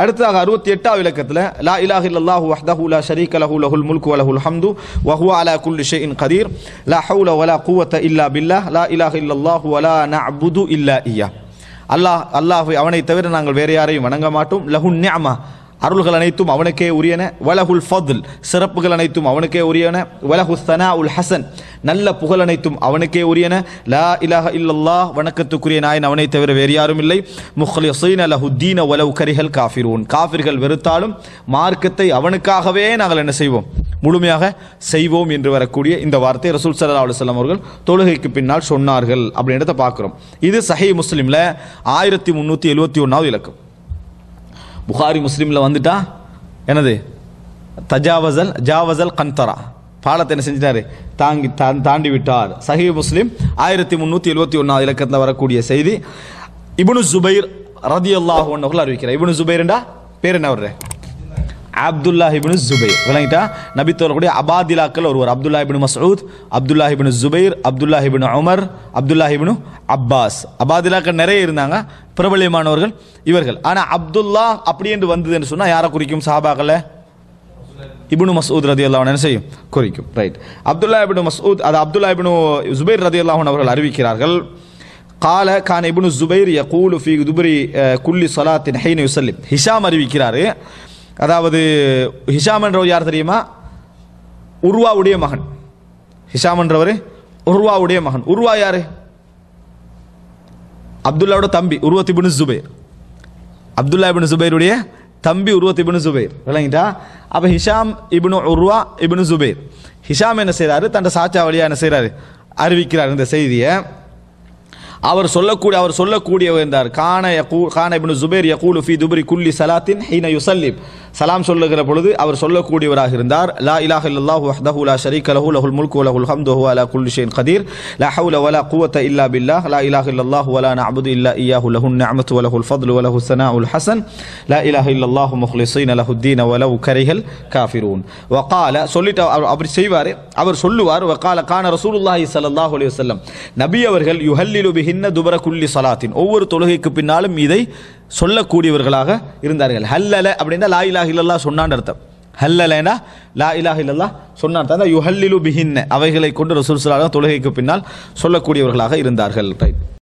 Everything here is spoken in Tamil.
அடுத்ததாக அறுபத்தி எட்டாவது இலக்கத்தில் லா இலாஹ இல்லல்லாஹு வஹ்தஹு லா ஷரீக லஹு லஹுல் முல்கு வ லஹுல் ஹம்து வ ஹுவ அலா குல்லி ஷைஇன் கதீர் லா ஹவுல வலா குவத்த இல்லா பில்லாஹ் லா இலாஹ இல்லல்லாஹு வலா நஅபுது இல்லா இய்யா அல்லாஹ் அல்லாஹ் அவனை தவிர நாங்கள் வேறு யாரையும் வணங்க மாட்டோம் லஹு நிஅமா அருள்கள் அனைத்தும் அவனுக்கே உரியன வலகுல் ஃபதுல் சிறப்புகள் அனைத்தும் அவனுக்கே உரியன வலஹு சனா உல் ஹசன் நல்ல புகழ் அனைத்தும் அவனுக்கே உரியன லா இலாஹ இல்லல்லாஹ் வணக்கத்துக்குரிய நாயன் அவனை தவிர வேறு யாரும் இல்லை முஹ்லிஸீன லஹு தீன வலவு கரிஹல் காஃபிரூன் காஃபிர்கள் வெறுத்தாலும் மார்க்கத்தை அவனுக்காகவே நாங்கள் என்ன செய்வோம் முழுமையாக செய்வோம் என்று வரக்கூடிய இந்த வார்த்தை ரசூல் சல்லா அலுவலம் அவர்கள் தொழுகைக்கு பின்னால் சொன்னார்கள் அப்படின்றத பார்க்குறோம் இது சஹி முஸ்லிம்ல ஆயிரத்தி முந்நூற்றி எழுபத்தி ஒன்றாவது இலக்கம் புகாரி முஸ்லீமில் வந்துட்டா என்னது தஜாவசல் ஜாவசல் கந்தரா பாலத்தை என்ன செஞ்சிட்டாரு தாங்கி தான் தாண்டி விட்டார் சஹி முஸ்லீம் ஆயிரத்தி முந்நூற்றி எழுபத்தி ஒன்றாவது இலக்கத்தில் வரக்கூடிய செய்தி இப்னு ஜுபைர் ரதி அல்லாஹ் ஒன்னவர்கள் அறிவிக்கிறார் இப்னு ஜுபைர்ண்டா பேர் என்ன வர்ற அப்துல்லா இப்னு ஜுபைர் விளங்கிட்டா நபி தோறக்கூடிய அபாதிலாக்கள் ஒருவர் Abdullah ibn Masud Abdullah ibn Zubair Abdullah ibn Umar Abdullah ibn Abbas அபாதிலாக்கள் நிறைய இருந்தாங்க பிரபலியமானவர்கள் இவர்கள் ஆனா அப்துல்லா அப்படி என்று வந்ததுன்னு சொன்னா யாரை குறிக்கும் சஹாபாக்களை இப்னு மசூத் ரதி அல்லாஹ் என்ன செய்யும் குறிக்கும் ரைட் அப்துல்லா இப்னு மசூத் அது அப்துல்லா இப்னு ஜுபைர் ரதி அல்லாஹ் அவர்கள் அறிவிக்கிறார்கள் கால கான இப்னு ஜுபைர் யகூலு ஃபி துபரி குல்லி சலாத்தின் ஹைன யுசல்லிம் ஹிஷாம் அறிவிக்கிறாரு அதாவது ஹிஷாம் என்றவர் யார் தெரியுமா உருவாவுடைய மகன் ஹிஷாம் என்றவர் உருவாவுடைய மகன் உருவா யாரு அப்துல்லாவோட தம்பி உருவத் இப்னு ஜுபைர் அப்துல்லா இப்னு ஜுபைருடைய தம்பி உருவத் இப்னு ஜுபைர் விளங்கிட்டா அப்ப ஹிஷாம் இப்னு உருவா இப்னு ஜுபைர் ஹிஷாம் என்ன செய்றாரு தன் சாச்சா வழியா என்ன செய்றாரு அறிவிக்கிறார் இந்த செய்தியை அவர் சொல்லக்கூடிய அவர் சொல்லக்கூடிய இருந்தார் கான யகூ கான இப்னு ஜுபைர் யகூலு ஃபி துபரி குல்லி சலாத்தின் ஹீன யுசல்லிம் சலாம் சொல்லுகிற பொழுது அவர் சொல்லக்கூடியவராக இருந்தார் லா இலாஹ இல்லல்லாஹு வஹ்தஹு லா ஷரீக லஹு லஹுல் முல்கு வ லஹுல் ஹம்து வஹுவ அலா குல்லி ஷைஇன் கதீர் லா ஹவுல வலா குவத்த இல்லா பில்லாஹ் லா இலாஹ இல்லல்லாஹு வலா நஅபுது இல்லா இய்யாஹு லஹுன் நிஅமத்து வ லஹுல் ஃபضل வ லஹு ஸனாஉல் ஹஸன் லா இலாஹ இல்லல்லாஹு முஹ்லிஸீன லஹு தீன வ லவ் கரிஹல் காஃபிரூன் வகால சொல்லிட்டு அவர் அவர் செய்வார் அவர் சொல்லுவார் வகால கான ரசூலுல்லாஹி ஸல்லல்லாஹு அலைஹி வஸல்லம் நபி அவர்கள் யுஹல்லிலு பிஹின்ன துபர குல்லி சலாத்தின் ஒவ்வொரு தொழுகைக்கு பின்னாலும் இதை சொல்லக்கூடியவர்களாக இருந்தார்கள் ஹல்லல அப்படின்னா லா இலாஹ இல்லல்லாஹ் சொன்னான்னு அர்த்தம் ஹல்லலேனா லா இலாஹ இல்லல்லாஹ் சொன்னான் தான் யுஹல்லிலு பிஹின்ன அவைகளை கொண்டு ரசூல் ஸல்லல்லாஹு அலைஹி வஸல்லம் தொழுகைக்கு பின்னால் சொல்லக்கூடியவர்களாக இருந்தார்கள் ரைட்